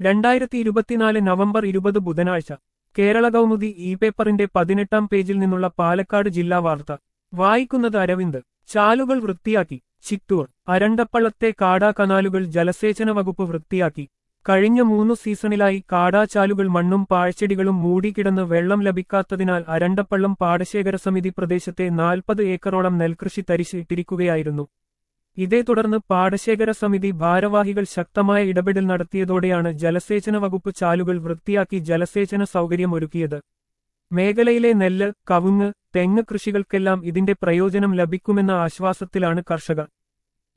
രണ്ടായിരത്തി ഇരുപത്തിനാല് നവംബർ ഇരുപത് ബുധനാഴ്ച കേരള കൗമുദി ഇ പേപ്പറിന്റെ പതിനെട്ടാം പേജിൽ നിന്നുള്ള പാലക്കാട് ജില്ലാ വാർത്ത വായിക്കുന്നത് അരവിന്ദ് ചാലുകൾ വൃത്തിയാക്കി ചിറ്റൂർ അരണ്ടപ്പള്ളത്തെ കാടാ കനാലുകൾ ജലസേചന വകുപ്പ് വൃത്തിയാക്കി കഴിഞ്ഞ മൂന്നു സീസണിലായി കാടാചാലുകൾ മണ്ണും പാഴ്ചെടികളും മൂടിക്കിടന്ന് വെള്ളം ലഭിക്കാത്തതിനാൽ അരണ്ടപ്പള്ളം പാടശേഖര സമിതി പ്രദേശത്തെ നാൽപ്പത് ഏക്കറോളം നെൽകൃഷി തരിശിട്ടിരിക്കുകയായിരുന്നു ഇതേ തുടർന്ന് പാടശേഖര സമിതി ഭാരവാഹികൾ ശക്തമായ ഇടപെടൽ നടത്തിയതോടെയാണ് ജലസേചന വകുപ്പ് ചാലുകൾ വൃത്തിയാക്കി ജലസേചന സൗകര്യമൊരുക്കിയത് മേഖലയിലെ നെല്ല് കവുങ്ങ് തെങ്ങ് കൃഷികൾക്കെല്ലാം ഇതിന്റെ പ്രയോജനം ലഭിക്കുമെന്ന ആശ്വാസത്തിലാണ് കർഷകർ